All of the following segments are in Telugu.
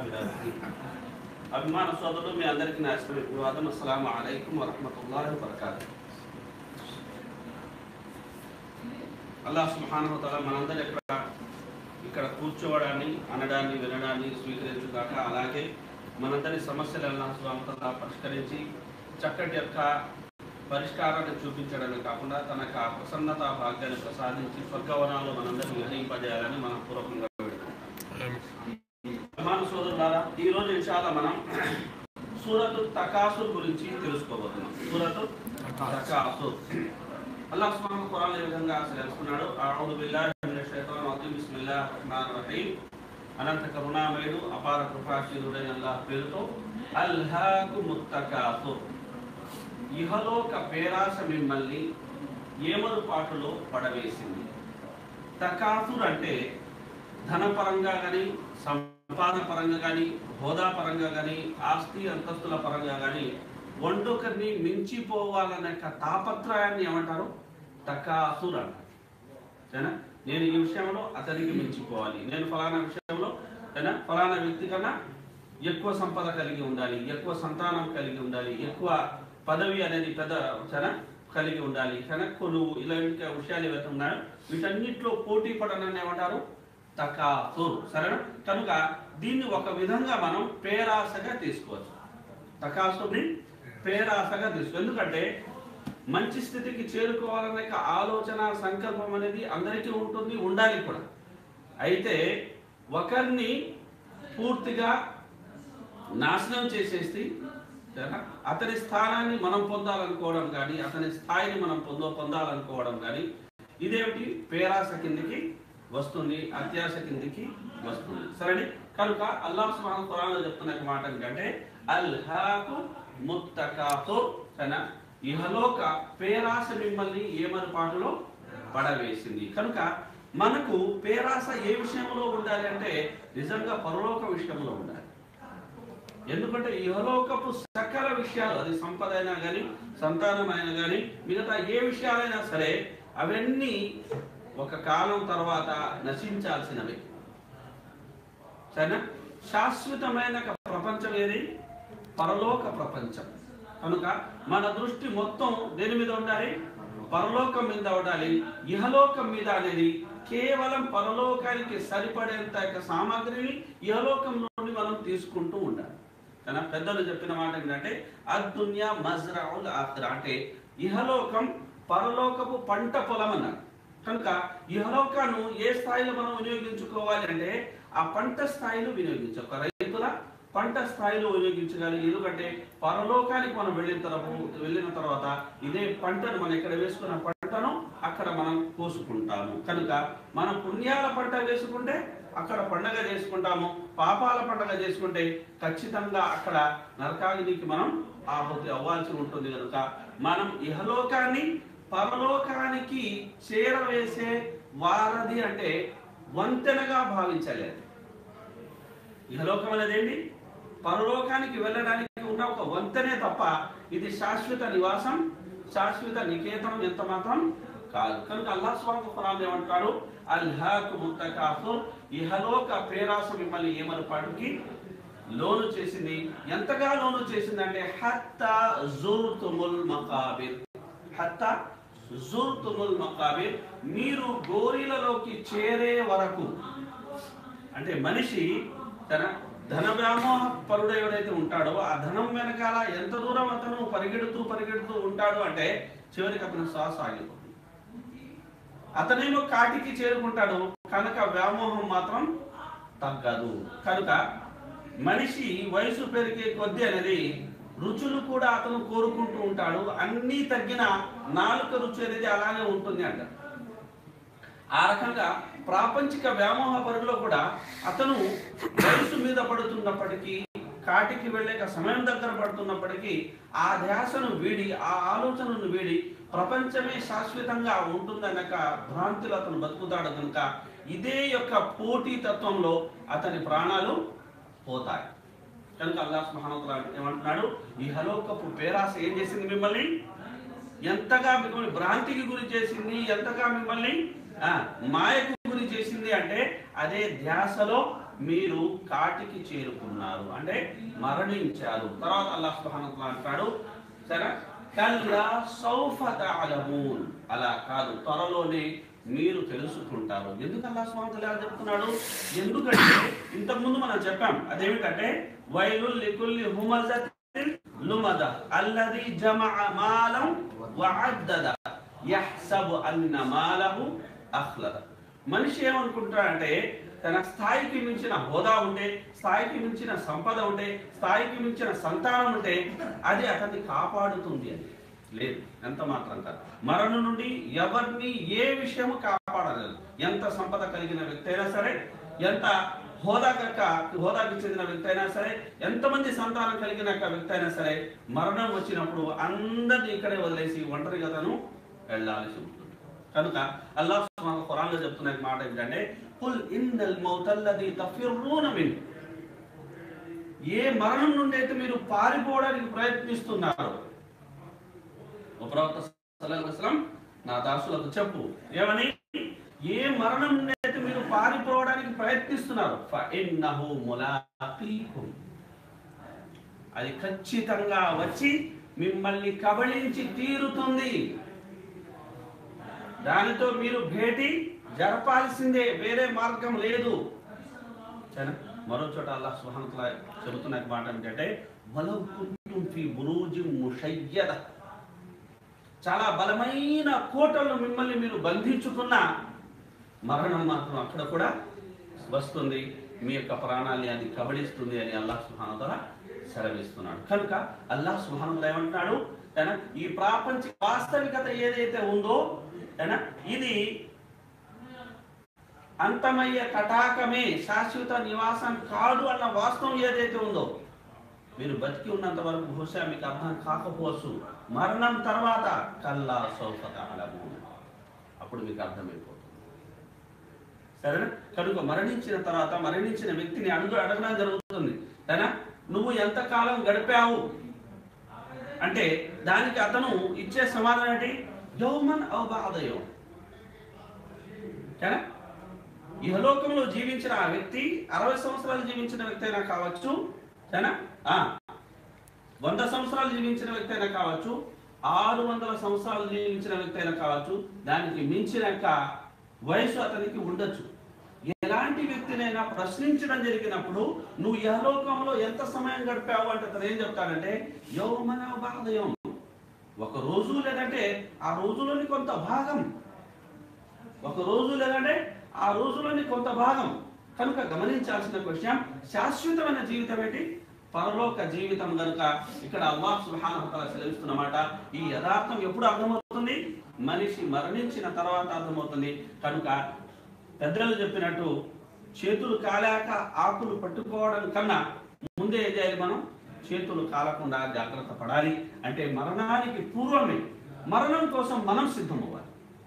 బిరాదరి అభిమాన సోదరులు మీ అందరికీ నా అభివాదం అస్సలాము అలైకుం వరహమతుల్లాహి వబరకాతు అల్లాహ్ సుబ్హానహు వతఆలా మనందరి ఇక్కడ ఇక్కడ కూర్చోవడాన్ని అనడాన్ని వినడాన్ని స్వీకరించుగాక అలాగే మనందరి సమస్యలు అల్లాహ్ సుబ్హానహు వతఆలా పరిష్కరించి చక్కటి యొక్క పరిష్కారాన్ని చూపించడమే కాకుండా తన యొక్క ప్రసన్నత భాగ్యాన్ని ప్రసాదించి స్వర్గవనాలు మనందరినీ వినయింపజేయాలని మనం పూర్వకంగా వేడుకుంటాం అభిమాన సోదరులారా ఈ రోజు ఇన్షాల్లా మనం సూరతు తకాసుర్ గురించి తెలుసుకోబోతున్నాం సూరతు తకాసుర్ అల్లాహ్ సుబ్హానహు ఖురాన్ ఏ విధంగా తెలుసుకున్నాడు అఊదు బిల్లాహి మినష్ షైతానిర్ రజీమ్ బిస్మిల్లాహిర్ రహమానిర్ రహీం అనంత కరుణామయుడు అపార కృపాశీలుడైన అల్లాహ్ పేరుతో అల్హాకుముత్ తకాసుర్ ఇహలోక పేరాస మిమ్మల్ని ఏమరుపాటులో పడవేసింది తకాసుర్ అంటే ధనపరంగా కానీ సంపాదన పరంగా కానీ హోదా పరంగా కానీ ఆస్తి అంతస్తుల పరంగా కానీ వండొకరిని మించిపోవాలనే యొక్క తాపత్రయాన్ని ఏమంటారు తకాసుర్ అంటారు సరేనా నేను ఈ విషయంలో అతనికి మించిపోవాలి నేను ఫలానా విషయంలో సరేనా ఫలానా వ్యక్తి కన్నా ఎక్కువ సంపద కలిగి ఉండాలి ఎక్కువ సంతానం కలిగి ఉండాలి ఎక్కువ పదవి అనేది పెద్ద సరేనా కలిగి ఉండాలి కనుక కొలువు ఇలాంటి విషయాలు ఏవైతే ఉన్నాయో వీటన్నిటిలో పోటీ పడనని ఏమంటారు తకాసుర్ సరేనా కనుక దీన్ని ఒక విధంగా మనం పేరాసగా తీసుకోవచ్చు తకాసుని పేరాసగా తీసుకో ఎందుకంటే మంచి స్థితికి చేరుకోవాలనే ఒక ఆలోచన సంకల్పం అనేది అందరికీ ఉంటుంది ఉండాలి కూడా అయితే ఒకరిని పూర్తిగా నాశనం చేసేసి సరేనా? అతని స్థానాన్ని మనం పొందాలనుకోవడం కానీ అతని స్థాయిని మనం పొంద పొందాలనుకోవడం కానీ ఇదేమిటి పేరాస కిందికి వస్తుంది అత్యాశ కిందికి వస్తుంది సరే కనుక అల్లాహ్ సుబ్హానహు ఖురాన్లో చెప్తున్న ఒక మాట ఏంటంటే అల్హాకు ముత్తకాతో సరేనా ఇహలోక పేరాస మిమ్మల్ని ఏమరుపాటులో పడవేసింది కనుక మనకు పేరాస ఏ విషయంలో ఉండాలి అంటే నిజంగా పరలోక విషయంలో ఉండాలి ఎందుకంటే ఇహలోకపు సకల విషయాలు అది సంపద అయినా కానీ సంతానమైనా కానీ మిగతా ఏ విషయాలైనా సరే అవన్నీ ఒక కాలం తర్వాత నశించాల్సినవి సరేనా శాశ్వతమైన ఒక ప్రపంచం ఏది పరలోక ప్రపంచం కనుక మన దృష్టి మొత్తం దేని మీద ఉండాలి పరలోకం మీద ఉండాలి ఇహలోకం మీద అనేది కేవలం పరలోకానికి సరిపడేంత యొక్క సామాగ్రిని ఇహలోకం నుండి మనం తీసుకుంటూ ఉండాలి కానీ పెద్దలు చెప్పిన మాట ఏంటంటే అద్దున్యా మజ్రౌల్ ఆఖిరా అంటే ఇహలోకం పరలోకపు పంట పొలం అన్నారు కనుక ఇహలోకాన్ని ఏ స్థాయిలో మనం వినియోగించుకోవాలి అంటే ఆ పంట స్థాయిలో వినియోగించాలి ఒక రైతుల పంట స్థాయిలో వినియోగించగలిగి ఎందుకంటే పరలోకానికి మనం వెళ్ళిన తర్వాత వెళ్ళిన తర్వాత ఇదే పంటను మనం ఇక్కడ వేసుకున్న పంటను అక్కడ మనం కోసుకుంటాము కనుక మనం పుణ్యాల పంట వేసుకుంటే అక్కడ పండగ చేసుకుంటాము పాపాల పండగ చేసుకుంటే ఖచ్చితంగా అక్కడ నరకాగ్నికి మనం ఆహుతి అవ్వాల్సి ఉంటుంది కనుక మనం ఇహలోకాన్ని పరలోకానికి చేరవేసే వారధి అంటే వంతెనగా భావించాలి అది ఇహలోకం అనేది ఏంటి పరలోకానికి వెళ్ళడానికి ఉన్న ఒక వంతెనే తప్ప ఇది శాశ్వత నివాసం శాశ్వత నికేతనం ఎంత మాత్రం కాదు కనుక అల్లాహ్ స్వామి ఖురాన్ ఏమంటాడు అల్హాకు ముత్తకాఫు ఇహలోక పేరాస మిమ్మల్ని ఏమరపాటుకి లోను చేసింది ఎంతగా లోను చేసిందంటే హత్తా జుర్తుముల్ మకాబిర్ హత్తా జుర్తుముల్ మకాబిర్ మీరు గోరీలలోకి చేరే వరకు అంటే మనిషి తన ధన వ్యామోహ పరుడు ఎవడైతే ఉంటాడో ఆ ధనం వెనకాల ఎంత దూరం అతను పరిగెడుతూ పరిగెడుతూ ఉంటాడు అంటే చివరికి అతను శ్వాస ఆగిపోతుంది అతనేమో కాటికి చేరుకుంటాడు కనుక వ్యామోహం మాత్రం తగ్గదు కనుక మనిషి వయసు పెరిగే కొద్దీ అనేది రుచులు కూడా అతను కోరుకుంటూ ఉంటాడు అన్నీ తగ్గిన నాలుక రుచి అనేది అలానే ఉంటుంది అంటారు ఆ రకంగా ప్రాపంచిక వ్యామోహ పరుగులో కూడా అతను వయసు మీద పడుతున్నప్పటికీ కాటికి వెళ్ళే సమయం దగ్గర పడుతున్నప్పటికీ ఆ ధ్యాసను వీడి ఆ ఆలోచనను వీడి ప్రపంచమే శాశ్వతంగా ఉంటుందనక భ్రాంతిలో అతను బతుకుతాడు కనుక ఇదే యొక్క పోటీ తత్వంలో అతని ప్రాణాలు పోతాయి కనుక అల్లాహ్ మహానతులు ఏమంటున్నాడు ఈ హలోకపు పేరాస ఏం చేసింది మిమ్మల్ని ఎంతగా మిమ్మల్ని భ్రాంతికి గురి చేసింది ఎంతగా మిమ్మల్ని ఆ, మాయకు గురి చేసింది అంటే అదే ధ్యాసలో మీరు కాటికి చేరుకున్నారు అంటే మరణించారు తర్వాత అల్లాహ్ సుబ్హానహు వతఆలా అంటాడు సరే కల్లా సౌఫ తఅలమూన్ అలా కాదు త్వరలోనే మీరు తెలుసుకుంటారు ఎందుకు అల్లాహ్ సుబ్హానహు వతఆలా చెప్తున్నాడు ఎందుకంటే ఇంతకుముందు మనం చెప్పాం అదేమిటంటే వైలుల్ లికుల్లి హుమజతిన్ లుమద అల్లది జమఅ మాలం వఅద్దద యహ్సబు అన్న మాలహు అఖ్లద మనిషి ఏమనుకుంటాడంటే తన స్థాయికి మించిన హోదా ఉంటే స్థాయికి మించిన సంపద ఉంటే స్థాయికి మించిన సంతానం ఉంటే అది అతన్ని కాపాడుతుంది అని లేదు ఎంత మాత్రం కాదు మరణం నుండి ఎవరిని ఏ విషయము కాపాడలేదు ఎంత సంపద కలిగిన వ్యక్తి అయినా సరే ఎంత హోదా కనుక హోదాకి చెందిన వ్యక్తి అయినా సరే ఎంతమంది సంతానం కలిగిన యొక్క వ్యక్తి అయినా సరే మరణం వచ్చినప్పుడు అందరినీ ఇక్కడే వదిలేసి ఒంటరిగా తను వెళ్ళాల్సి ఉంటుంది కనుక అల్లాహ్ సుబ్హానహు ఖురాన్లో చెప్తున్న మాట ఏంటంటే కుల్ ఇన్నల్ మౌతల్లది తఫిర్రూన మిన్ ఏ మరణం నుండి అయితే మీరు పారిపోవడానికి ప్రయత్నిస్తున్నారు ఓ ప్రవక్త సల్లల్లాహు అలైహి వసల్లం నా దాసులకు చెప్పు ఏమని ఏ మరణం నుండి అయితే మీరు పారిపోవడానికి ప్రయత్నిస్తున్నారు ఫఇన్నహు ములాఖీకుం అది ఖచ్చితంగా వచ్చి మిమ్మల్ని కబళించి తీరుతుంది దానితో మీరు భేటీ జరపాల్సిందే వేరే మార్గం లేదు సరేనా మరో చోట అల్లాహ్ సుబ్హానహు వతఆలా చెబుతున్న మాట ఏంటంటే వలౌ కుంతుం ఫీ బురూజిం ముషయ్యద చాలా బలమైన కోటలు మిమ్మల్ని మీరు బంధించుకున్న మరణం మాత్రం అక్కడ కూడా వస్తుంది మీ యొక్క ప్రాణాన్ని అది కబళిస్తుంది అని అల్లాహ్ సుబ్హానహు వతఆలా సెలవిస్తున్నాడు కనుక అల్లాహ్ సుబ్హానహు వతఆలా ఏమంటున్నాడు ఏనా? ఈ ప్రాపంచిక వాస్తవికత ఏదైతే ఉందో ఏనా? ఇది అంతమయ్యే తటాకమే శాశ్వత నివాసం కాదు అన్న వాస్తవం ఏదైతే ఉందో మీరు బతికి ఉన్నంత వరకు బహుశా మీకు అర్థం కాకపోవచ్చు మరణం తర్వాత కల్లా సౌఫత అలము అప్పుడు మీకు అర్థమైపోతుంది సరేనా కనుక మరణించిన తర్వాత మరణించిన వ్యక్తిని అడుగు అడగడం జరుగుతుంది సరేనా నువ్వు ఎంతకాలం గడిపావు అంటే దానికి అతను ఇచ్చే సమాధానం ఏంటి యౌమన్ అవబాదయం సరేనా ఇహలోకంలో జీవించిన ఆ వ్యక్తి అరవై సంవత్సరాలు జీవించిన వ్యక్తి అయినా కావచ్చు సరేనా ఆ, వంద సంవత్సరాలు జీవించిన వ్యక్తి అయినా కావచ్చు ఆరు వందల సంవత్సరాలు జీవించిన వ్యక్తి అయినా కావచ్చు దానికి మించిన యొక్క వయసు అతనికి ఉండొచ్చు ఎలాంటి వ్యక్తినైనా ప్రశ్నించడం జరిగినప్పుడు నువ్వు యహలోకంలో ఎంత సమయం గడిపావు అంటే అతను ఏం చెప్తాడంటే యౌమన బాధయం ఒక రోజు లేదంటే ఆ రోజులోని కొంత భాగం ఒక రోజు లేదంటే ఆ రోజులోని కొంత భాగం కనుక గమనించాల్సిన విషయం శాశ్వతమైన జీవితం ఏంటి పరలోక జీవితం కనుక ఇక్కడ అల్లాహ్ సుబ్హానహు వతఆలా సెలవిస్తున్నమాట ఈ యథార్థం ఎప్పుడు అర్థమవుతుంది మనిషి మరణించిన తర్వాత అర్థమవుతుంది కనుక పెద్దలు చెప్పినట్టు చేతులు కాలాక ఆకులు పట్టుకోవడం కన్నా ముందే ఏం చేయాలి మనం చేతులు కాలకుండా జాగ్రత్త పడాలి అంటే మరణానికి పూర్వమే మరణం కోసం మనం సిద్ధమవ్వాలి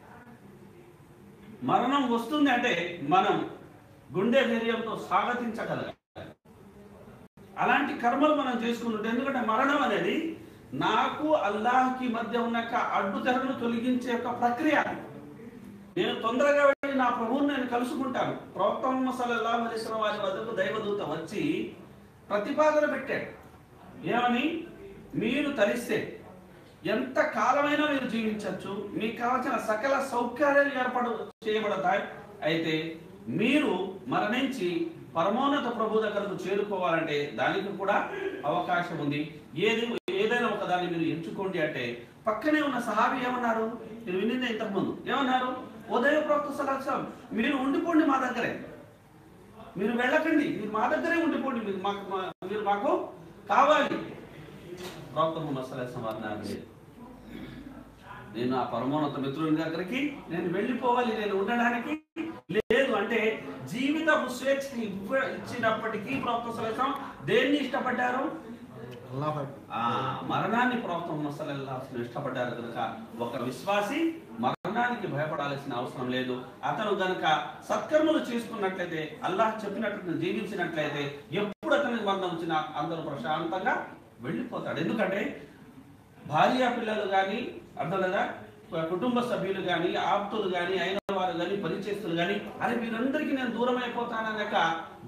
మరణం వస్తుంది అంటే మనం గుండె ధైర్యంతో స్వాగతించగలగాలి అలాంటి కర్మలు మనం చేసుకుంటుంటే ఎందుకంటే మరణం అనేది నాకు అల్లాహ్కి మధ్య ఉన్న యొక్క అడ్డుతెరను తొలగించే యొక్క ప్రక్రియ నేను తొందరగా వెళ్ళి నా ప్రభువుని నేను కలుసుకుంటాను ప్రవక్త ముహమ్మద్ సల్లల్లాహు అలైహి వసల్లం వారి వద్దకు దైవదూత వచ్చి ప్రతిపాదన పెట్టాడు ఏమని మీరు తలిస్తే ఎంత కాలమైనా మీరు జీవించవచ్చు మీకు కావాల్సిన సకల సౌకర్యాలు ఏర్పాటు చేయబడతాయి అయితే మీరు మరణించి పరమోన్నత ప్రభు దగ్గరకు చేరుకోవాలంటే దానికి కూడా అవకాశం ఉంది ఏది ఏదైనా ఒక దాన్ని మీరు ఎంచుకోండి అంటే పక్కనే ఉన్న సహాబి ఏమన్నారు మీరు వినిందే ఇంతకుముందు ఏమన్నారు ఉదయ ప్రవక్త సలహా మీరు ఉండిపోండి మా దగ్గరే మీరు వెళ్ళకండి మీరు మా దగ్గరే ఉండిపోండి మీరు మాకు మా- మీరు మాకు కావాలి ప్రవక్త ముహమ్మద్ సల్లాహం వారు అన్నారు లేదు నేను ఆ పరమోన్నత మిత్రుని దగ్గరికి నేను వెళ్ళిపోవాలి నేను ఉండడానికి లేదు అంటే జీవితపు స్వేచ్ఛ ఇవ్వ ఇచ్చినప్పటికీ ప్రవక్త సలహం దేన్ని ఇష్టపడ్డారు అల్లాహ్ ఆ మరణాన్ని ప్రవక్త ముహమ్మద్ సల్లల్లాహు అలైహి వసల్లం ఇష్టపడ్డారు కనుక ఒక విశ్వాసి మరణానికి భయపడాల్సిన అవసరం లేదు అతను గనుక సత్కర్మలు చేసుకున్నట్లయితే అల్లాహ్ చెప్పినట్టు జీవించినట్లయితే ఎప్పుడు అతనికి మరణం వచ్చినా అందరూ ప్రశాంతంగా వెళ్ళిపోతాడు ఎందుకంటే భార్య పిల్లలు కానీ అర్థం లేదా కుటుంబ సభ్యులు కానీ ఆప్తులు కానీ అయిన వారు కానీ పరిచయస్తులు కానీ అరే వీరందరికీ నేను దూరం అయిపోతానన్నాక బెంగ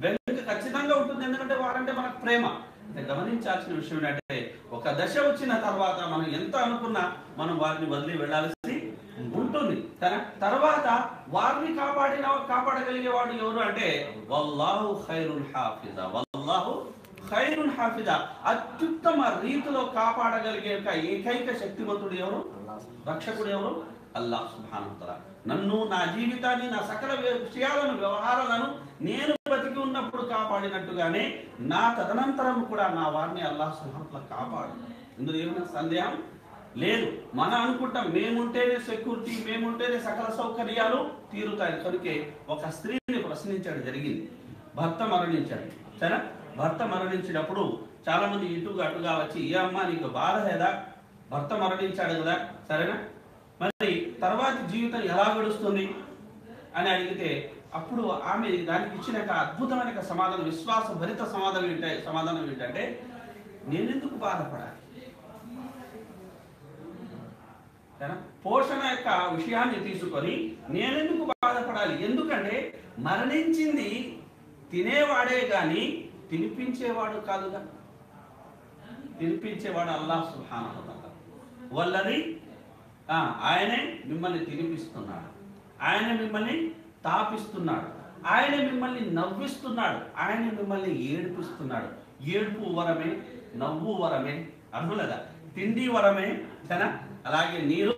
ఖచ్చితంగా ఉంటుంది ఎందుకంటే వారంటే మనకు ప్రేమ అయితే గమనించాల్సిన విషయం ఏంటంటే ఒక దశ వచ్చిన తర్వాత మనం ఎంత అనుకున్నా మనం వారిని వదిలి వెళ్ళాల్సి ఉంటుంది కానీ తర్వాత వారిని కాపాడిన కాపాడగలిగేవాడు ఎవరు అంటే వల్లాహు ఖైరుల్ హాఫిజా వల్లాహు ఖైరుల్ హాఫిజా అత్యుత్తమ రీతిలో కాపాడగలిగే యొక్క ఏకైక శక్తివంతుడు ఎవరు రక్షకుడు ఎవరు అల్లాహ్ సుబ్హానహు వతఆలా నన్ను నా జీవితాన్ని నా సకల విషయాలను వ్యవహారాలను నేను బతికి ఉన్నప్పుడు కాపాడినట్టుగానే నా తదనంతరం కూడా నా వారిని అల్లాహ్ సుబ్హానహు వతఆలా కాపాడు ఇందులో ఏమైనా సందేహం లేదు మనం అనుకుంటాం మేముంటేనే సెక్యూరిటీ మేముంటేనే సకల సౌకర్యాలు తీరుతాయి కనుకే ఒక స్త్రీని ప్రశ్నించడం జరిగింది భర్త మరణించాడు సరే భర్త మరణించినప్పుడు చాలా మంది ఇటుగా అటుగా వచ్చి ఏ అమ్మ నీకు బాధ లేదా భర్త మరణించాడు కదా సరేనా మరి తర్వాతి జీవితం ఎలా గడుస్తుంది అని అడిగితే అప్పుడు ఆమె దానికి ఇచ్చిన ఒక అద్భుతమైన ఒక సమాధానం విశ్వాస భరిత సమాధానం ఏంటంటే సమాధానం ఏంటంటే నేనెందుకు బాధపడాలి కదా? పోషణ యొక్క విషయాన్ని తీసుకొని నేనెందుకు బాధపడాలి ఎందుకంటే మరణించింది తినేవాడే గాని తినిపించేవాడు కాదుగా తినిపించేవాడు అల్లాహ్ సుబ్హానహు వతఆలా వల్లది ఆ, ఆయనే మిమ్మల్ని తినిపిస్తున్నాడు ఆయన మిమ్మల్ని తాపిస్తున్నాడు ఆయన మిమ్మల్ని నవ్విస్తున్నాడు ఆయన మిమ్మల్ని ఏడిపిస్తున్నాడు ఏడుపు వరమే నవ్వు వరమే అర్థం లేదా తిండి వరమే కదా అలాగే నీరు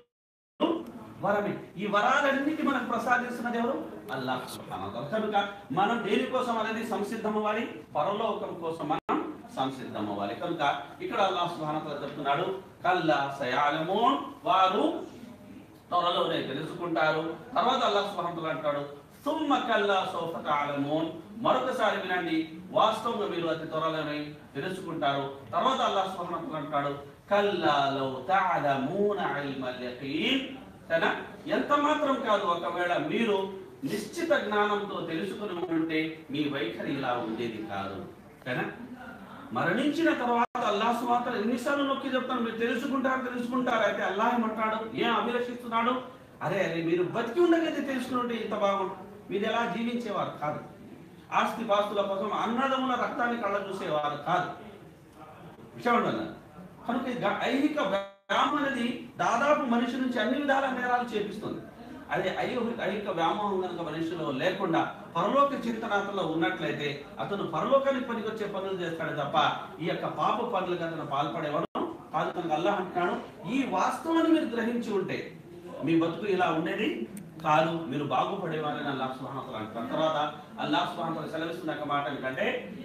వరమే ఈ వరాలన్నిటి మనకు ప్రసాదిస్తున్నది ఎవరు అల్లాహ్ సుబ్హానహు వతఆలా. కనుక మనం దేనికోసం అనేది సంసిద్ధం అవ్వాలి పరలోకం కోసం మనం సంసిద్ధం అవ్వాలి కనుక ఇక్కడ అల్లాహ్ సుబ్హానహు వతఆలా చెప్తున్నాడు కల్లా సయాలమోన్ వారు త్వరలోనే తెలుసుకుంటారు తర్వాత అల్లాహ్ సుబ్హానహు వతఆలా అంటాడు తుమ్మ కల్లా సౌఫ తాలమోన్ మరొకసారి వినండి వాస్తవంగా మీరు అతి త్వరలోనే తెలుసుకుంటారు తర్వాత అల్లాహ్ సుబ్హానహు వతఆలా అంటాడు కల్లా లౌ తఅలమూన ఇల్మల్ యకీన్ సరేనా ఎంత మాత్రం కాదు ఒకవేళ మీరు నిశ్చిత జ్ఞానంతో తెలుసుకుని ఉంటే మీ వైఖరి ఇలా ఉండేది కాదు సరేనా మరణించిన తర్వాత అల్లాహ్ సుమాత ఎన్నిసార్లు నొక్కి చెప్తాను మీరు తెలుసుకుంటారు తెలుసుకుంటారు అయితే అల్లాహ్ ఏమంటాడు ఏం అభిలషిస్తున్నాడు అరే అరే మీరు బతికి ఉండగైతే తెలుసుకుంటే ఇంత బాగుంటుంది మీరు ఎలా జీవించేవారు కాదు ఆస్తి పాస్తుల కోసం అన్నదముల రక్తాన్ని కళ్ళ చూసేవారు కాదు విషయం ఉండదు కనుక ఈ గ- ఐహిక వ్యామోహం అనేది దాదాపు మనిషి నుంచి అన్ని విధాల నేరాలు చేపిస్తుంది అదే ఐహిక ఐహిక వ్యామోహం కనుక మనిషిలో లేకుండా పరలోక చింతనాతలో ఉన్నట్లయితే అతను పరలోకానికి పనికొచ్చే పనులు చేస్తాడు తప్ప ఈ యొక్క పాప పనులకు అతను పాల్పడేవాడు కాదు కనుక అల్లాహ్ అంటున్నాడు ఈ వాస్తవాన్ని మీరు గ్రహించి ఉంటే మీ బతుకు ఇలా ఉండేది కాదు మీరు బాగుపడేవారని అల్లాహ్ సుబ్హానహు అంటారు తర్వాత అల్లాహ్ సుబ్హానహు సెలవిస్తున్న ఒక మాట ఏంటంటే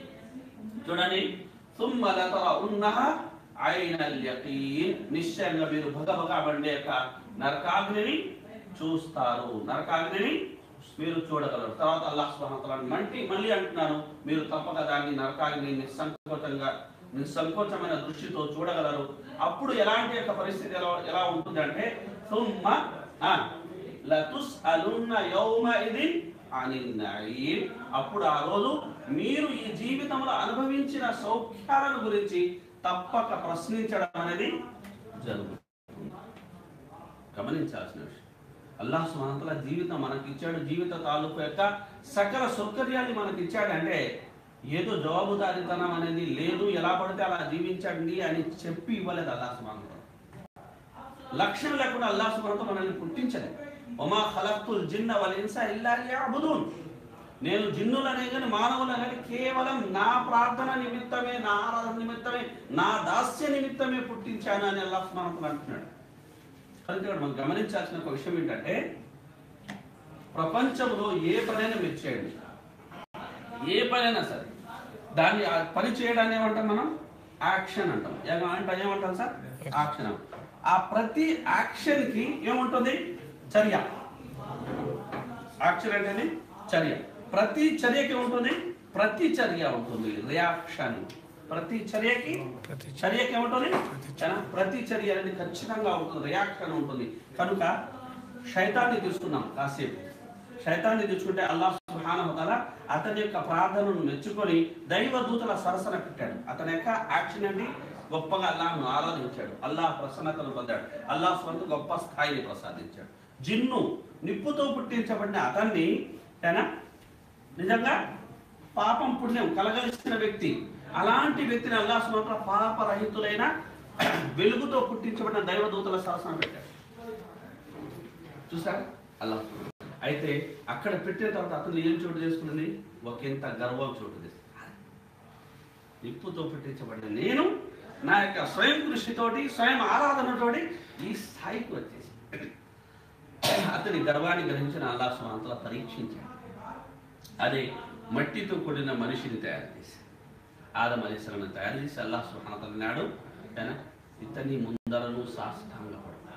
చూడండి ثم لترونها عين اليقين నిశ్చయంగా మీరు భగభగ మండే యొక్క నరకాగ్నిని చూస్తారు నరకాగ్నిని మీరు చూడగలరు తర్వాత అల్లాహ్ సుబ్హానహు వతఆలా మంటి మళ్ళీ అంటున్నాను మీరు తప్పక దాన్ని నరకాగ్ని నిస్సంకోచంగా నిస్సంకోచమైన దృష్టితో చూడగలరు అప్పుడు ఎలాంటి యొక్క పరిస్థితి ఎలా ఎలా ఉంటుందంటే ثم ఆ, లతుస్అలున్న యౌమఇదిన్ అనిన్ నయీం అప్పుడు ఆ రోజు మీరు ఈ జీవితంలో అనుభవించిన సౌఖ్యాలను గురించి తప్పక ప్రశ్నించడం అనేది జరుగుతుంది గమనించాల్సిన విషయం అల్లాహ్ సుమంతల జీవితం మనకి ఇచ్చాడు జీవిత తాలూకు యొక్క సకల సౌకర్యాన్ని మనకి ఇచ్చాడు అంటే ఏదో జవాబుదారీతనం అనేది లేదు ఎలా పడితే అలా జీవించండి అని చెప్పి ఇవ్వలేదు అల్లాహ్ సుమంతల లక్ష్యం లేకుండా అల్లాహ్ సుబ్హానహు మనల్ని పుట్టించలేదు ఒమా ఖలక్తుల్ జిన్న వల్ ఇన్సా ఇల్లా లియఅబుదూన్ నేను జిన్నులనే కానీ మానవులనే కానీ కేవలం నా ప్రార్థన నిమిత్తమే నా ఆరాధన నిమిత్తమే నా దాస్య నిమిత్తమే పుట్టించాను అని అల్లాహ్ సుబ్హానహు అంటున్నాడు కనుక ఇక్కడ మనం గమనించాల్సిన ఒక విషయం ఏంటంటే ప్రపంచంలో ఏ పనైనా మీరు చేయండి ఏ పనైనా సరే దాన్ని ఆ పని చేయడాన్ని ఏమంటాం మనం యాక్షన్ అంటాం ఏమ- అంటే ఏమంటాం సార్ యాక్షన్ అంటాం. ఆ ప్రతి యాక్షన్ కి ఏముంటుంది చర్య యాక్షన్ అంటే చర్య ప్రతి చర్యకి ఉంటుంది ప్రతి చర్య ఉంటుంది రియాక్షన్ ప్రతి చర్యకి చర్యకి ఏముంటుంది చాలా ప్రతి చర్య అనేది ఖచ్చితంగా ఉంటుంది రియాక్షన్ ఉంటుంది కనుక శైతాన్ని తీసుకున్నాం కాసేపు శైతాన్ని తీసుకుంటే అల్లాహ్ సుబ్హానహు వతఆలా అతని యొక్క ప్రార్థనను మెచ్చుకొని దైవ దూతల సరసన పెట్టాడు అతని యొక్క యాక్షన్ ఏంటి గొప్పగా అల్లాహ్ను ఆరాధించాడు అల్లాహ్ ప్రసన్నతను పొందాడు అల్లాహ్ స్వంత గొప్ప స్థాయిని ప్రసాదించాడు జిన్ను నిప్పుతో పుట్టించబడిన అతన్ని తన నిజంగా పాపం పుణ్యం కలగలిసిన వ్యక్తి అలాంటి వ్యక్తిని అల్లా సుమంత్ర పాపరహితులైన వెలుగుతో పుట్టించబడిన దైవదూతల సరసన పెట్టాడు చూసారా అల్లా అయితే అక్కడ పెట్టిన తర్వాత అతను ఏం చోటు చేసుకున్నది ఒకంత గర్వం చోటు చేసుకుంది నిప్పుతో పెట్టించబడిన నేను నా యొక్క స్వయం కృషితోటి స్వయం ఆరాధనతోటి ఈ స్థాయికి వచ్చేసి అతని గర్వాన్ని గ్రహించిన అల్లా సుమంతలా పరీక్షించాడు అదే మట్టితో కూడిన మనిషిని తయారు చేసి ఆదం అలీస్లాంని తయారు చేసి అల్లా సుహానత అన్నాడు "ఏనా, ఇతని ముందరను సాష్టాంగ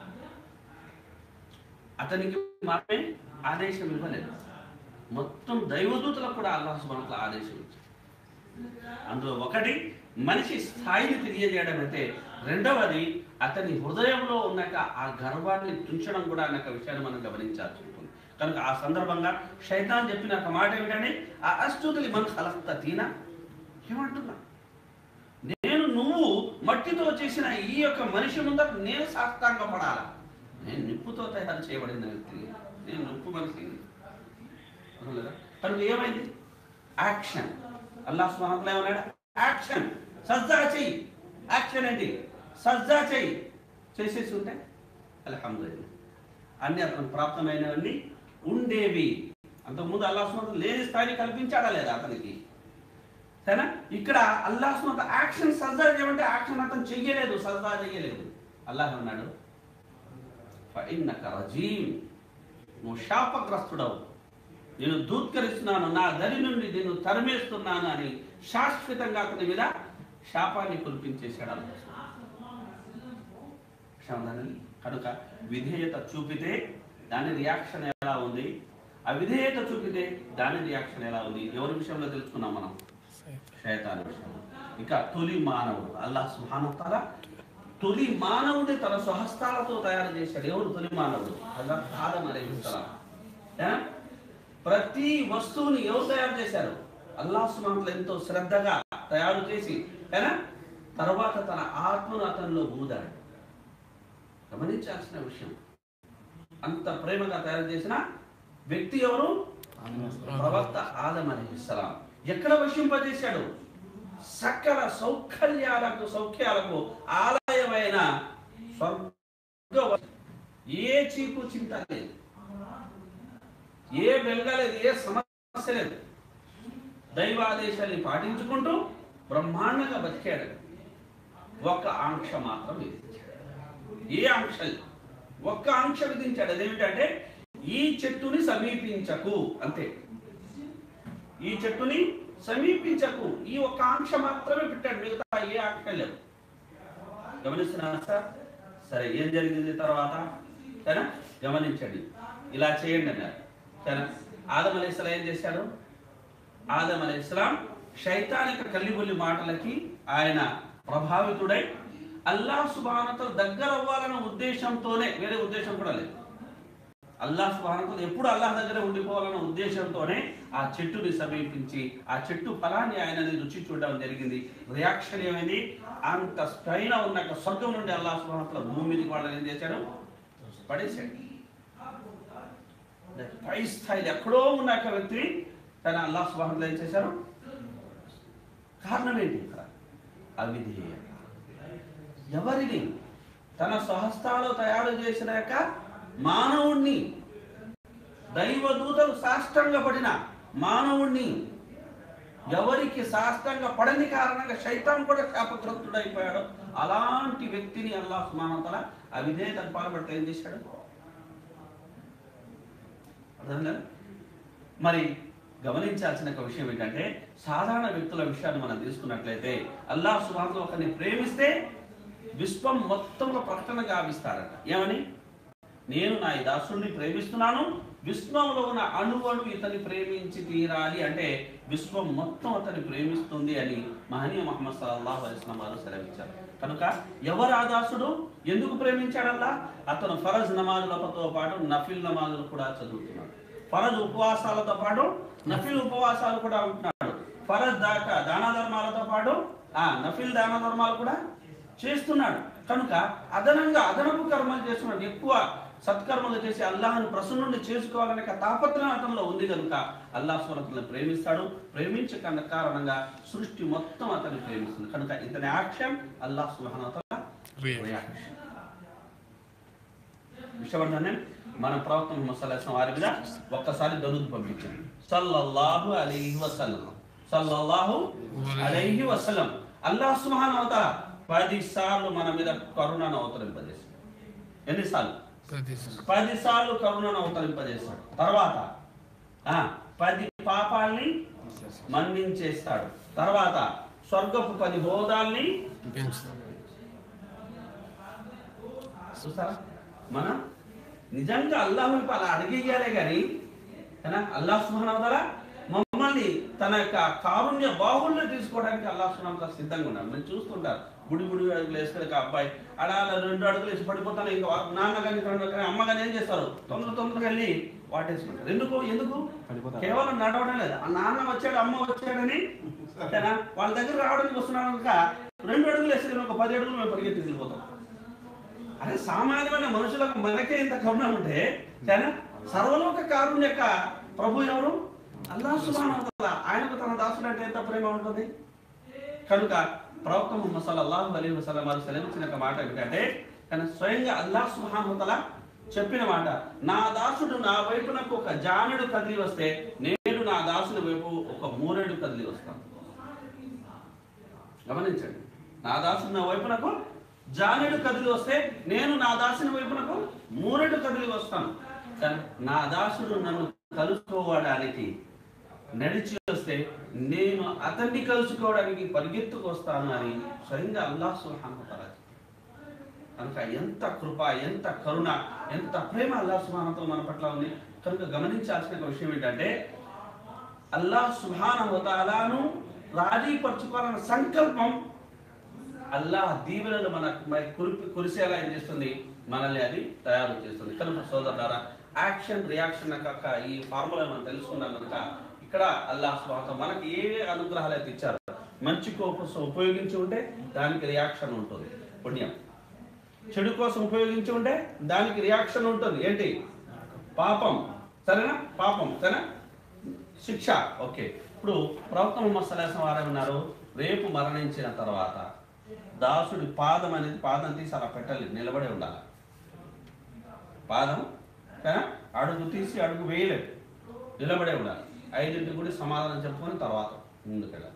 అతనికి మాత్రమే ఆదేశం ఇవ్వలేదు మొత్తం దైవదూతలకు కూడా అల్లా సుహానత ఆదేశం ఇచ్చాడు అందులో ఒకటి మనిషి స్థాయిని తెలియజేయడం అయితే రెండవది అతని హృదయంలో ఉన్నాక ఆ గర్వాన్ని తుంచడం కూడా అన్న ఒక విషయాన్ని మనం గమనించాల్సి ఉంటుంది కనుక ఆ సందర్భంగా శైతాన్ చెప్పిన ఒక మాట ఏమిటంటే ఆ అస్తుతులి మన హలక్త తీన ఏమంటున్నా నేను నువ్వు మట్టితో చేసిన ఈ యొక్క మనిషి ముందర నేను సాష్టాంగ పడాలా నేను నిప్పుతో తయారు చేయబడిన వ్యక్తి నేను నిప్పు మనిషిని అవునా? కనుక ఏమైంది యాక్షన్ అల్లాహ్ సుబ్హానహు ఏమన్నాడు యాక్షన్ సజ్జా చెయ్యి యాక్షన్ ఏంటి సజ్జా చెయ్యి చేసేసి ఉంటే అల్హమ్దులిల్లా అన్ని అతను ప్రాప్తమైనవన్నీ ఉండేవి అంతకుముందు అల్లాహ్ సుబ్హానహు లేని స్థాయిని కల్పించాడా లేదా అతనికి సరేనా ఇక్కడ అల్లాహ్ సుబ్హానహు యాక్షన్ సజ్జా చేయమంటే యాక్షన్ అతను చెయ్యలేదు సజ్జా చెయ్యలేదు అల్లాహ్ అన్నాడు ఫఇన్నక రజీమ్ నువ్వు శాపగ్రస్తుడవు నేను దూత్కరిస్తున్నాను నా దరి నుండి నేను తరిమేస్తున్నాను అని శాశ్వతంగా అతని మీద శాపాన్ని కురిపించేశాడు అల్లాహ్. క్షమదానని కనుక విధేయత చూపితే దాని రియాక్షన్ ఎలా ఉంది అవిధేయత చూపితే దాని రియాక్షన్ ఎలా ఉంది ఎవరి విషయంలో తెలుసుకున్నాం మనం శైతాన్ విషయంలో ఇక తొలి మానవుడు అల్లాహ్ సుబ్హానహు వ తఆలా తొలి మానవుడి తన స్వహస్తాలతో తయారు చేశాడు ఎవరు తొలి మానవుడు అల్లాహ్ ఆదం అలైహిస్సలాం ఏ? ప్రతి వస్తువుని ఎవరు తయారు చేశారు అల్లాహ్ సుబ్హానహు వ తఆలా ఎంతో శ్రద్ధగా తయారు చేసి ఏనా తర్వాత తన ఆత్మను అతనిలో ఊదాడు గమనించాల్సిన విషయం అంత ప్రేమగా తయారు చేసిన వ్యక్తి ఎవరు ప్రవక్త ఆదం అలీస్లాం ఎక్కడ వశింపజేశాడు సకల సౌకర్యాలకు సౌఖ్యాలకు ఆలయమైన స్వర్గ ఏ చీకు చింత లేదు ఏ బెల్గ లేదు ఏ సమస్య లేదు దైవాదేశాన్ని పాటించుకుంటూ బ్రహ్మాండంగా బతికాడు ఒక ఆంక్ష మాత్రం విధించాడు ఏ ఆంక్ష లేదు. ఒక్క ఆంక్ష విధించాడు అదేమిటంటే ఈ చెట్టుని సమీపించకు అంతే ఈ చెట్టుని సమీపించకు ఈ ఒక్క ఆంక్ష మాత్రమే పెట్టాడు మిగతా ఏ ఆంక్ష లేవు గమనిస్తున్నారా సార్ సరే ఏం జరిగింది తర్వాత సరేనా గమనించండి ఇలా చేయండి అన్నారు సరే ఆదం అలీ ఏం చేశాడు ఆదం అలీ ఇస్లాం శైతానిక కల్లిబొల్లి మాటలకి ఆయన ప్రభావితుడై అల్లాహ్ సుబానతో దగ్గర అవ్వాలన్న ఉద్దేశంతోనే వేరే ఉద్దేశం కూడా లేదు అల్లాహ్ సుబానతో ఎప్పుడు అల్లాహ్ దగ్గర ఉండిపోవాలన్న ఉద్దేశంతోనే ఆ చెట్టుని సమీపించి ఆ చెట్టు ఫలాన్ని ఆయనని రుచి చూడడం జరిగింది రియాక్షన్ ఏమైంది అంత పైన ఉన్న ఒక స్వర్గం నుండి అల్లాహ్ సుబానతో భూమి మీదకి వాళ్ళని ఏం చేశాడు పడేశాడు పై స్థాయిలో ఎక్కడో ఉన్న ఒక వ్యక్తి తన అల్లాహ్ సుబానతో ఏం చేశారు కారణం ఏంటి ఇక్కడ అవిధేయత ఎవరిని తన స్వహస్తాలు తయారు చేసిన యొక్క మానవుణ్ణి దైవదూతలు సాష్టంగా పడిన మానవుణ్ణి ఎవరికి సాష్టంగా పడని కారణంగా శైతాన్ కూడా శాపగ్రస్తుడైపోయాడు అలాంటి వ్యక్తిని అల్లా సుమానంతల అవిధేయతను పాల్పడితే ఏం చేశాడు అర్థమైందా? మరి గమనించాల్సిన ఒక విషయం ఏంటంటే సాధారణ వ్యక్తుల విషయాన్ని మనం తీసుకున్నట్లయితే అల్లాహ్ సుబాన్తో ఒకరిని ప్రేమిస్తే విశ్వం మొత్తంలో ప్రకటన గావిస్తారట ఏమని నేను నా ఈ దాసుడిని ప్రేమిస్తున్నాను విశ్వంలో ఉన్న అణువణు ఇతని ప్రేమించి తీరాలి అంటే విశ్వం మొత్తం అతన్ని ప్రేమిస్తుంది అని మహనీయ మహమ్మద్ సల్లాహు అలిస్లాం వారు సెలవిచ్చారు కనుక ఎవరు ఆ దాసుడు ఎందుకు ప్రేమించాడల్లా అతను ఫరజ్ నమాజులతో పాటు నఫిల్ నమాజులు కూడా చదువుతున్నాడు ఫరజ్ ఉపవాసాలతో పాటు నఫిల్ ఉపవాసాలు కూడా ఉంటున్నాడు ఫరజ్ దాకా దాన ధర్మాలతో పాటు ఆ నఫిల్ దాన ధర్మాలు కూడా చేస్తున్నాడు కనుక అదనంగా అదనపు కర్మలు చేస్తున్నాడు ఎక్కువ సత్కర్మలు చేసి అల్లాహ్ను ప్రసన్నుండి చేసుకోవాలనే ఒక తాపత్రయం అతనిలో ఉంది కనుక అల్లాహ్ స్వరతను ప్రేమిస్తాడు ప్రేమించే కన్న కారణంగా సృష్టి మొత్తం అతన్ని ప్రేమిస్తుంది కనుక ఇతని యాక్షన్ అల్లాహ్ సుహానతల రియాక్షన్ విషయవర్ధనే మన ప్రవక్త ముహమ్మద్ సల్లాహం వారి మీద ఒక్కసారి దరుదు పంపించింది సల్లల్లాహు అలైహి వసల్లం సల్లల్లాహు అలైహి వసల్లం అల్లాహ్ సుబ్హానహు వ తఆలా పది సార్లు మన మీద కరుణను అవతరింపజేశాడు ఎన్నిసార్లు పది సార్లు కరుణను అవతరింపజేస్తాడు తర్వాత ఆ, పది పాపాల్ని మన్నించేస్తాడు తర్వాత స్వర్గపు పది హోదాల్ని చూసారా మనం నిజంగా అల్లాహ్ వైపు అలా అడిగేయాలే కానీ కదా అల్లాహ్ సుహానవతల మమ్మల్ని తన యొక్క కారుణ్య బాహుల్ని తీసుకోవడానికి అల్లాహ్ సుహానవతల సిద్ధంగా ఉన్నారు మేము చూస్తుంటారు గుడి గుడి అడుగులు వేసుకునే ఒక అబ్బాయి అలా అలా రెండు అడుగులు వేసి పడిపోతాను ఇంకా వా- నాన్న కానీ రెండు కానీ అమ్మ కానీ ఏం చేస్తారు తొందర తొందరగా వెళ్ళి వాటేసుకుంటారు ఎందుకు ఎందుకు కేవలం నడవడం లేదు ఆ నాన్న వచ్చాడు అమ్మ వచ్చాడని కదా వాళ్ళ దగ్గర రావడానికి వస్తున్నాను కనుక రెండు అడుగులు వేసి ఒక పది అడుగులు మేము పరిగెత్తి వెళ్ళిపోతాం అదే సామాన్యమైన మనుషులకు మనకే ఇంత కరుణ ఉంటే సరేనా సర్వలోక కారుణ్య యొక్క ప్రభు ఎవరు అల్లా సుబాన ఆయనకు తన దాసుడు అంటే ఎంత ప్రేమ ఉంటుంది కనుక ప్రవక్త ముహమ్మద్ సల్లల్లాహు అలైహి వసల్లం వారు సెలవిచ్చిన ఒక మాట ఏమిటంటే కానీ స్వయంగా అల్లాహ్ సుబ్హానహు చెప్పిన మాట నా దాసుడు నా వైపునకు ఒక జానుడు కదిలి వస్తే నేను నా దాసుని వైపు ఒక మూరేడు కదిలి వస్తాను గమనించండి నా దాసుడు నా వైపునకు జానుడు కదిలి వస్తే నేను నా దాసుని వైపునకు మూరెడు కదిలి వస్తాను కానీ నా దాసుడు నన్ను కలుసుకోవడానికి నడిచి వస్తే నేను అతన్ని కలుసుకోవడానికి పరిగెత్తుకు వస్తాను అని స్వయంగా అల్లాహ్ సుబ్హానహు వతఆలా కనుక ఎంత కృప ఎంత కరుణ ఎంత ప్రేమ అల్లాహ్ సుబ్హానహు మన పట్ల ఉంది కనుక గమనించాల్సిన ఒక విషయం ఏంటంటే అల్లాహ్ సుబ్హానహు వతఆలాను రాజీపరచుకోవాలన్న సంకల్పం అల్లాహ్ దీవెనలు మన మన కురిపి కురిసేలా ఏం చేస్తుంది మనల్ని అది తయారు చేస్తుంది కనుక సోదరులారా యాక్షన్ రియాక్షన్ కాక ఈ ఫార్ములా మనం తెలుసుకున్నాం కనుక ఇక్కడ అల్లాహ్ సుబ్హానహు మనకి ఏ అనుగ్రహాలు అయితే ఇచ్చారో మంచి కోసం ఉపయోగించి ఉంటే దానికి రియాక్షన్ ఉంటుంది పుణ్యం చెడు కోసం ఉపయోగించి ఉంటే దానికి రియాక్షన్ ఉంటుంది ఏంటి పాపం సరేనా పాపం సరేనా శిక్ష ఓకే ఇప్పుడు ప్రవక్త ముహమ్మద్ సల్లాహం వారు ఉన్నారు రేపు మరణించిన తర్వాత దాసుడి పాదం అనేది పాదం తీసి అలా పెట్టాలి నిలబడే ఉండాలి పాదం కదా అడుగు తీసి అడుగు వేయలేదు నిలబడే ఉండాలి ఐదింటికి కూడా సమాధానం చెప్పుకొని తర్వాత ముందుకెళ్ళాలి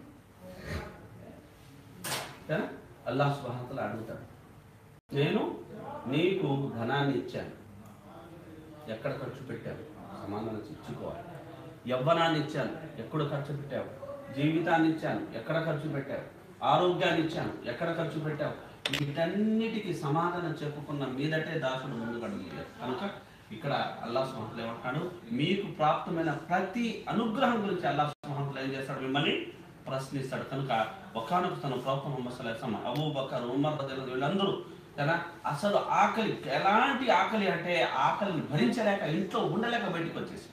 కదా అల్లాహ్ సుబ్హానహు అడుగుతాడు నేను నీకు ధనాన్ని ఇచ్చాను ఎక్కడ ఖర్చు పెట్టావు సమాధానం ఇచ్చుకోవాలి యవ్వనాన్ని ఇచ్చాను ఎక్కడ ఖర్చు పెట్టావు జీవితాన్ని ఇచ్చాను ఎక్కడ ఖర్చు పెట్టావు ఆరోగ్యాన్ని ఇచ్చాను ఎక్కడ ఖర్చు పెట్టావు వీటన్నిటికీ సమాధానం చెప్పుకున్న మీదటే దాసుడు ముందుకు అడుగుతాడు కనుక ఇక్కడ అల్లా సుహంతులు ఏమంటాడు మీకు ప్రాప్తమైన ప్రతి అనుగ్రహం గురించి అల్లా సుహంతులు ఏం చేస్తాడు మిమ్మల్ని ప్రశ్నిస్తాడు కనుక ఒకనొక తన ప్రవక్త ముహమ్మద్ సల్లాహం అబూ బకర్ ఉమర్ రదియల్లాహు వీళ్ళందరూ కదా అసలు ఆకలి ఎలాంటి ఆకలి అంటే ఆకలిని భరించలేక ఇంట్లో ఉండలేక బయటికి వచ్చేసి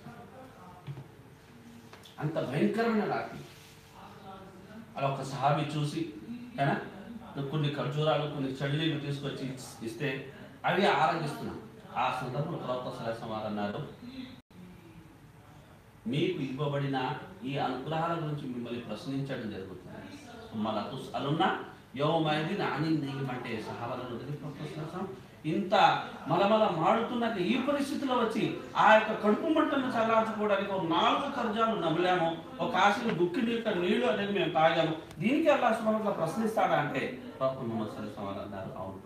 అంత భయంకరమైన ఆకలి అలా ఒక సహాబి చూసి కదా కొన్ని ఖర్జూరాలు కొన్ని చల్లీలు తీసుకొచ్చి ఇస్తే అవి ఆరంభిస్తున్నాం ఆ సందర్భంలో ప్రవక్త సలహం వారు అన్నారు మీకు ఇవ్వబడిన ఈ అనుగ్రహాల గురించి మిమ్మల్ని ప్రశ్నించడం జరుగుతుంది మళ్ళా అలున్న యోమైది నాని నెయ్యం అంటే సహాబాలను వదిలి ప్రవక్త సల్లల్లాహు అలైహి వసల్లం ఇంత మలమల మాడుతున్న ఈ పరిస్థితిలో వచ్చి ఆ యొక్క కడుపు మంటను చల్లార్చుకోవడానికి ఒక నాలుగు కర్జాలు నమిలాము ఒక ఆశలు గుక్కి నీళ్ళ నీళ్లు అనేది మేము తాగాము దీనికి అల్లా సుమట్ల ప్రశ్నిస్తాడా అంటే ప్రవక్త ముహమ్మద్ సల్లాహు అలైహి వసల్లం అన్నారు అవును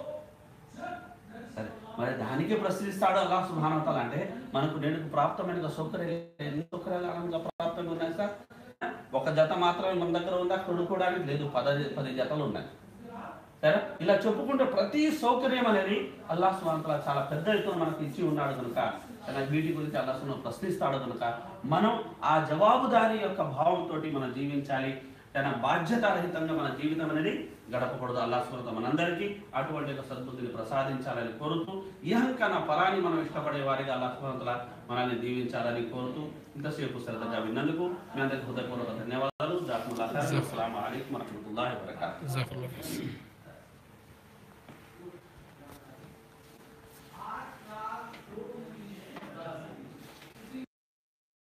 సరే మరి దానికి ప్రశ్నిస్తాడు అల్లా సుభానవతాలు అంటే మనకు నేను ప్రాప్తమైన సౌకర్యాలు ఎన్ని సౌకర్యాలు ఆనందంగా ప్రాప్తంగా ఉన్నాయి సార్ ఒక జత మాత్రమే మన దగ్గర ఉందా కొనుక్కోవడానికి లేదు పది పది జతలు ఉన్నాయి సరే ఇలా చెప్పుకుంటే ప్రతి సౌకర్యం అనేది అల్లాహ్ సుబ్హానహు చాలా పెద్ద ఎత్తున మనకు ఇచ్చి ఉన్నాడు కనుక తన వీటి గురించి అల్లాహ్ సుబ్హానహు ప్రశ్నిస్తాడు కనుక మనం ఆ జవాబుదారి యొక్క భావంతో మనం జీవించాలి తన బాధ్యతారహితంగా మన జీవితం అనేది గడపకూడదు అల్లాహ్ సుబ్హానహు మనందరికీ అటువంటి ఒక సద్బుద్ధిని ప్రసాదించాలని కోరుతూ ఇహంకన పరాన్ని మనం ఇష్టపడే వారిగా అల్లాహ్ సుబ్హానహు మనల్ని దీవించాలని కోరుతూ ఇంతసేపు శ్రద్ధగా విన్నందుకు మీ అందరికీ హృదయపూర్వక ధన్యవాదాలు జాకుముల్లాహ్ ఖైర్. అస్సలాము అలైకుం వరహమతుల్లాహి వబరకాతుహు జజాకల్లాహ్ ఖైర్.